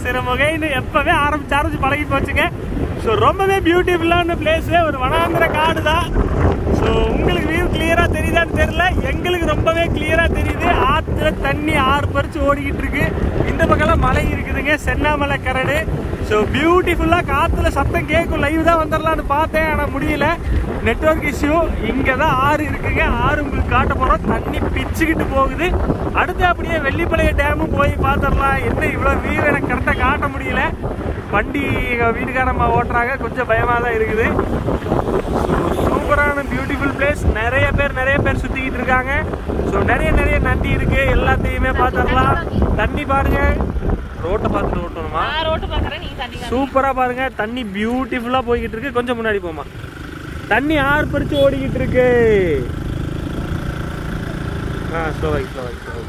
சிறுமுகைன்னு எப்பவே ஆரம்பிச்சு ஆரம்பிச்சு பழகி போச்சுங்க ஸோ ரொம்பவே பியூட்டிஃபுல்லான பிளேஸ் ஒரு வனாந்திர காடு தான் ஸோ உங்களுக்கு வியூ கிளியரா தெரியுதான்னு தெரியல எங்களுக்கு ரொம்பவே கிளியரா தெரியுது ஆத்துல தண்ணி ஆறு பறிச்சு ஓடிக்கிட்டு இருக்கு இந்த பக்கம்லாம் மலை இருக்குதுங்க சென்னாமலை கரடு ஸோ பியூட்டிஃபுல்லா காத்துல சத்தம் கேட்கும் லைவ் தான் வந்துடலாம்னு பார்த்தேன் ஆனால் முடியல நெட்வொர்க் இஷ்யூ இங்கே தான் ஆறு இருக்குங்க ஆறு உங்களுக்கு காட்ட போகிறோம் தண்ணி பிச்சுக்கிட்டு போகுது அடுத்து அப்படியே வெள்ளிப்பளைய டேமும் போய் பார்த்துடலாம் என்ன இவ்வளோ வியூ எனக்கு கரெக்டாக காட்ட முடியல வண்டி எங்கள் வீட்டுக்காரம்மா ஓட்டுறாங்க கொஞ்சம் பயமாக தான் இருக்குது சூப்பரான பியூட்டிஃபுல் பிளேஸ் நிறைய பேர் நிறைய பேர் சுத்திக்கிட்டு இருக்காங்க ஸோ நிறைய நிறைய நண்டி இருக்கு எல்லாத்தையுமே பார்த்துடலாம் தண்ணி பாருங்க ரோட்டை பார்த்துட்டு ஓட்டணுமா நான் ரோட்டு பாக்குறேன் நீ தண்ணி காமி. சூப்பரா பாருங்க தண்ணி பியூட்டிஃபுல்லா போய்கிட்டு இருக்கு கொஞ்சம் முன்னாடி போமா தண்ணி ஆறு பறிச்சு ஓடிக்கிட்டு இருக்கு ஆ ஸ்லோவாகி ஸ்லோவாகி ஸ்லோவாகி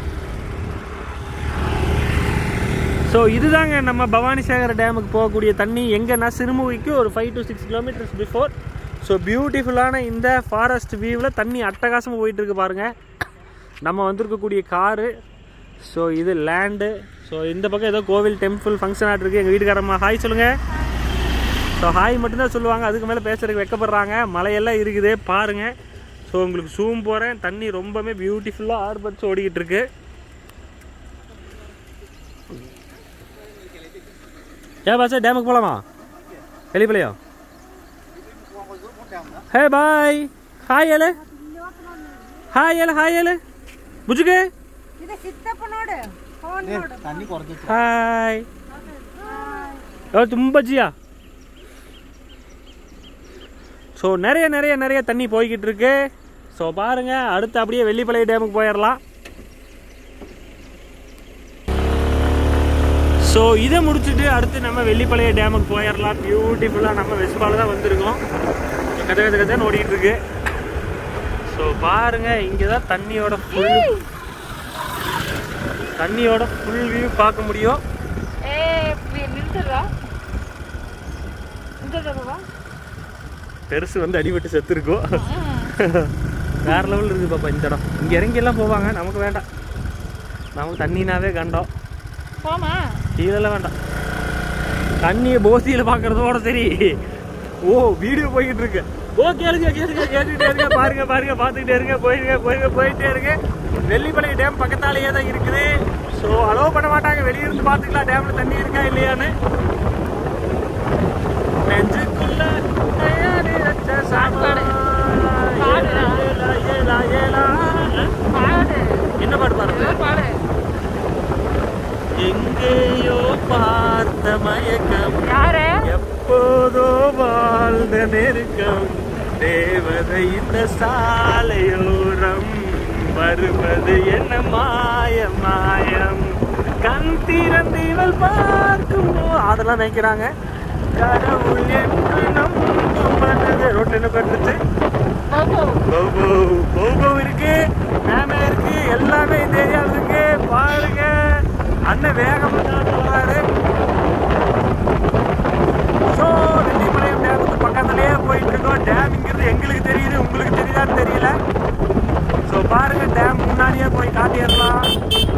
ஸோ இதுதாங்க நம்ம பவானிசாகர் டேமுக்கு போகக்கூடிய தண்ணி எங்கன்னா சிறுமுகைக்கு ஒரு five to six kilometres before so பியூட்டிஃபுல்லான இந்த ஃபாரஸ்ட் வியூவில் தண்ணி அட்டகாசமாக போயிட்டு இருக்கு பாருங்க நம்ம வந்திருக்கக்கூடிய காரு ஸோ இது லேண்டு ஸோ இந்த பக்கம் ஏதோ கோவில் டெம்பிள் ஃபங்க்ஷன் ஆட் இருக்குது எங்கள் வீட்டுக்காரம்மா ஹாய் சொல்லுங்கள் ஸோ ஹாய் மட்டும்தான் சொல்லுவாங்க அதுக்கு மேலே பேசுறதுக்கு வெக்கப்படுறாங்க மலையெல்லாம் இருக்குது பாருங்கள் ஸோ உங்களுக்கு சூம் போகிறேன் தண்ணி ரொம்பவே பியூட்டிஃபுல்லாக ஆர்பட்ஸ் ஓடிக்கிட்டு இருக்கு ஏன் பாசா டேமுக்கு போகலாமா வெளிப்பலையோ ஹே பாய் ஹாய் ஏழு ಹಾಯ್ ಹೇಳ ಹಾಯ್ ಹೇಳ ಬುಜ್ಜಿಗೆ ಇದು ಸಿತ್ತಪ್ಪ ನೋಡು ಫೋನ್ ನೋಡು தண்ணி குறைஞ்சி ಹಾಯ್ ತುಂಬ ஜியா ஸோ நிறைய நிறைய நிறைய தண்ணி போய்கிட்டு இருக்கு ஸோ பாருங்க அடுத்து அப்படியே வெள்ளிப்பளைய டேமுக்கு போயிடலாம் ஸோ இதை முடிச்சுட்டு அடுத்து நம்ம வெள்ளிப்பளைய டேமுக்கு போயிடலாம் பியூட்டிஃபுல்லாக நம்ம வெஸ்பால தான் வந்திருக்கோம் கதை கதை கதைன்னு ஓடிட்டு இருக்கு ஸோ பாருங்க இங்கே தான் தண்ணியோட ஃபுல் தண்ணியோட ஃபுல் வியூ பார்க்க முடியும் ஏய் வி- நிறுத்துறா நிறுத்துறா பெருசு வந்து அடிபட்டு செத்துருக்கோம் வேற லெவல் இருக்கு பாப்பா இந்த இடம் இங்க இறங்கி எல்லாம் போவாங்க நமக்கு வேண்டாம் நமக்கு தண்ணினாவே கண்டோம் போமா கீழெல்லாம் வேண்டாம் தண்ணியை போசியில் பார்க்கறதோட சரி ஓ வீடியோ போய்கிட்டு இருக்கு ஓ கேளுங்க கேளுங்க கேட்டுக்கிட்டே இருங்க பாருங்க பாருங்க பார்த்துக்கிட்டே இருங்க போயிருங்க போயிருங்க போயிட்டே இருங்க வெள்ளிப்பளை டேம் பக்கத்தாலேயே தான் இருக்குது ஸோ அலோவ் பண்ண மாட்டாங்க வெளியிருந்து பார்த்துக்கலாம் டேம்ல தண்ணி இருக்கா இல்லையான்னு நெஞ்சுக்குள்ள தயாரி வச்ச சாப்பாடு ஏலா, ஏலா, ஏலா. பாடு என்ன பாட்டு பாருங்க பாடு எங்கேயோ பார்த்த மயக்கம் யாரு எப்போதோ வாழ்ந்த நெருக்கம் தேவதை இந்த சாலையோரம் வருவது என்ன மாய மாயம் கண் திறந்து இவள் பார்க்கும் போ- அதெல்லாம் நினைக்கிறாங்க கடவுள் என்று நம்பும் மனது ரோட்ல என்ன பண்ணுச்சு போகோ போகோ போகோ இருக்கு மேமே இருக்கு எல்லாமே இந்த ஏரியாவில் இருக்கு பாருங்க அண்ணன் வேகமா வராரு ஸோ வெள்ளிப்பாளையம் டேமுக்கு பக்கத்துலயே போயிட்டு இருக்கோம் டேம்ங்கிறது எங்களுக்கு தெரியுது உங்களுக்கு தெரியுதான்னு தெரியல ஸோ பாருங்க டேம் முன்னாடியே போய் காட்டிடலாம்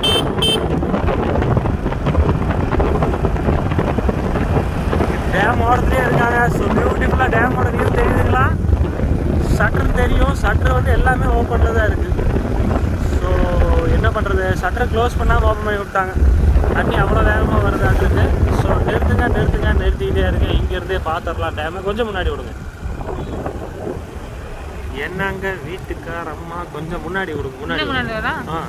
டேம் ஓரத்துலயே இருக்காங்க ஸோ பியூட்டிஃபுல்லாக டேமோட வியூ தெரியுதுங்களா ஷட்டர் தெரியும் ஷட்டர் வந்து எல்லாமே ஓப்பனில் தான் இருக்குது ஸோ என்ன பண்ணுறது ஷட்டரை க்ளோஸ் பண்ணாமல் ஓப்பன் பண்ணி விட்டாங்க தண்ணி அவ்வளோ வேகமாக வருது அதுக்கு ஸோ நிறுத்துங்க நிறுத்துங்க நிறுத்திக்கிட்டே இருங்க இங்கேருந்தே பார்த்துடலாம் டேமை கொஞ்சம் முன்னாடி விடுங்க என்னங்க வீட்டுக்கார அம்மா கொஞ்சம் முன்னாடி விடுங்க முன்னாடி இன்னும் விடுங்க. முன்னாடி வரா ஆ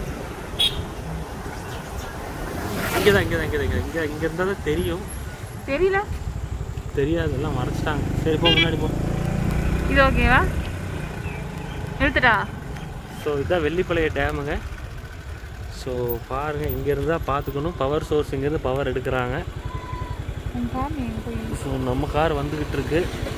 இங்கே தான் இங்கே தான் இங்கே தான் இங்கே இங்கே இங்கே இருந்தால் தான் தெரியும் தெரியல தெரியாது எல்லாம் மறைச்சிட்டாங்க சரி போ முன்னாடி போ இது ஓகேவா நிறுத்துட்டா ஸோ இதுதான் வெள்ளிப்பாளைய டேமுங்க ஸோ பாருங்கள் இங்கேருந்து தான் பார்த்துக்கணும் பவர் சோர்ஸ் இங்கேருந்து பவர் எடுக்கிறாங்க உன் காமி போய் ஸோ நம்ம கார் வந்துக்கிட்டு இருக்கு